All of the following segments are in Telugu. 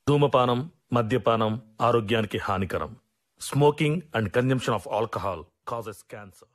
ధూమపానం మద్యపానం ఆరోగ్యానికి హానికరం smoking and consumption of alcohol causes cancer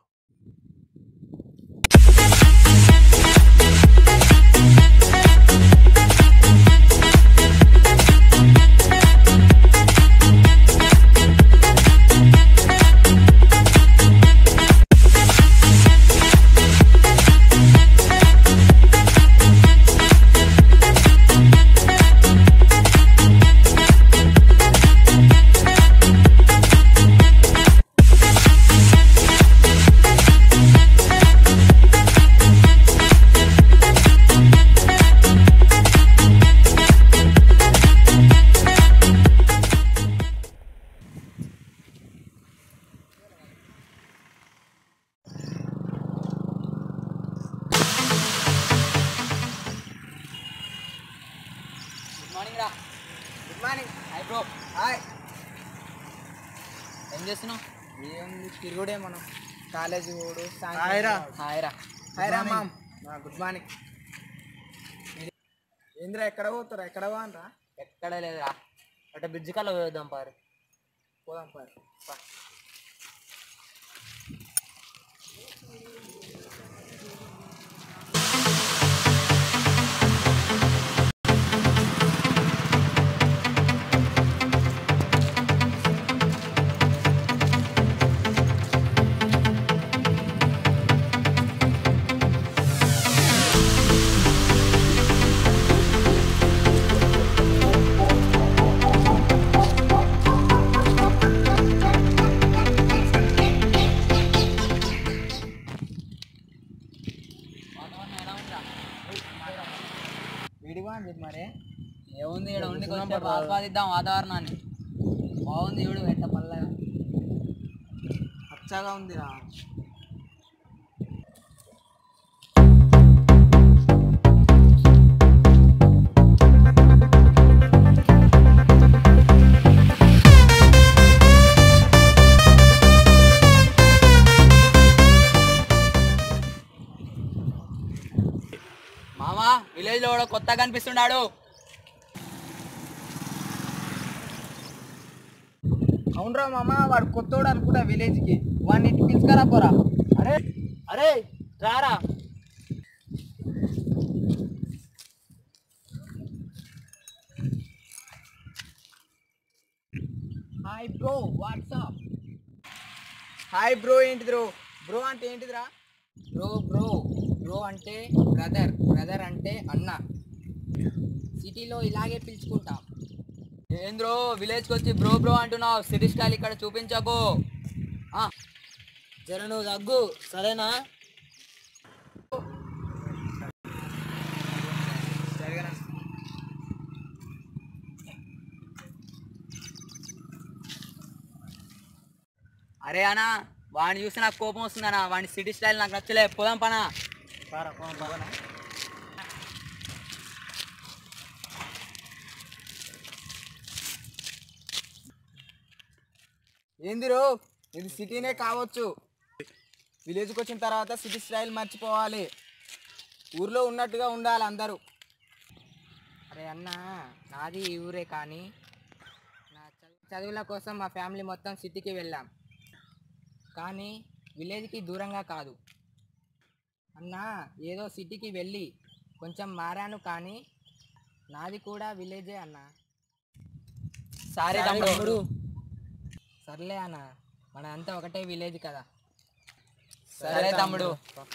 good morning రా good morning hi bro hi ఏం చేస్తున్నావు ఏముంది తిరుగుడే మనం కాలేజీ పోడు హాయ్ రా. హాయ్ రా హాయ్ రా మామ్ గుడ్ మార్నింగ్ ఏంద్రా ఎక్కడ పోతారా ఎక్కడ పోనరా ఎక్కడ లేదురా అట్ట బ్రిడ్జ్ కల్లా పోదాం పారు పోదాం పారు పా. వాతావరణం ఎలా ఉందిరా విడివా అని చెప్పి మరి ఏముంది ఇక్కడ ఉండి కొంచెం ఆస్వాదిద్దాం వాతావరణాన్ని బాగుంది చూడు ఎట్ట పల్లగా అచ్చగా ఉందిరా మామా విలేజ్ లో కూడా కొత్తగా కనిపిస్తున్నాడు అవునరా మామ వాడు కొత్తోడు అనుకుంటా విలేజ్కి వాడిని ఇటు పిలుచుకరా పోరా అరే అరే రారా hi bro what's up hi bro ఏంటిది బ్రో బ్రో అంటే ఏంటిదిరా బ్రో బ్రో బ్రో అంటే బ్రదర్ బ్రదర్ అంటే అన్న సిటీలో ఇలాగే పిలుచుకుంటాం ఏం బ్రో విలేజ్కి వచ్చి బ్రో బ్రో అంటున్నావు సిటీ స్టైల్ ఇక్కడ చూపించకు ఆ, జర నువ్వు తగ్గు సరేనా జరగనా అరే అన్న వాడిని చూస్తే నాకు కోపం వస్తుందన్న వాడి సిటీ స్టైల్ నాకు నచ్చలే పోదాం పనా పారా పోదాం పోదాం ఏందిరో ఇది సిటీనే కావచ్చు విలేజ్కి వచ్చిన తర్వాత సిటీ స్టైల్ మర్చిపోవాలి ఊర్లో ఉన్నట్టుగా ఉండాలి అందరూ అరే అన్న నాది ఈ ఊరే కానీ నా చదువు- చదువుల కోసం మా ఫ్యామిలీ మొత్తం సిటీకి వెళ్ళాం కానీ విలేజ్కి దూరంగా కాదు అన్న ఏదో సిటీకి వెళ్ళి కొంచెం మారాను కానీ నాది కూడా విలేజే అన్న సరే సరే తమ్ముడు తమ్ముడు. సర్లే అన్న మన అంతా ఒకటే విలేజ్ కదా సరే తమ్ముడు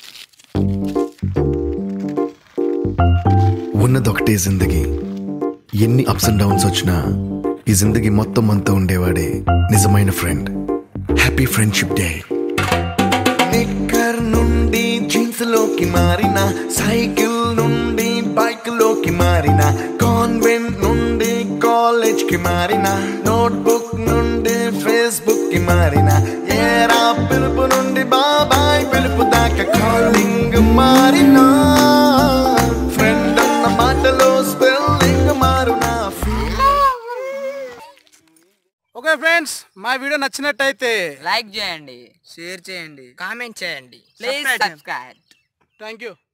ఉన్నదొకటే జిందగీ ఎన్ని అప్స్ అండ్ డౌన్స్ వచ్చినా ఈ జిందగీ మొత్తం అంతా ఉండేవాడే నిజమైన ఫ్రెండ్ హ్యాపీ ఫ్రెండ్షిప్ డే నిక్కర్ నుండి జీన్స్ లోకి మారిన సైకిల్ నుండి బైక్ లోకి మారిన కాన్వెంట్ నుండి కాలేజ్ కి మారిన నోట్బుక్ నుండి ఫేస్బుక్ కి మారిన ఏరా పిలుపు నుండి బాబాయ్ పిలుపు దాకా కాలింగ్ మారినా ఫ్రెండ్ అన్న మాటలో స్పెల్లింగ్ మారునా ఓకే ఫ్రెండ్స్ మా వీడియో నచ్చినట్టయితే లైక్ చేయండి షేర్ చేయండి కామెంట్ చేయండి please Subscribe. Subscribe thank you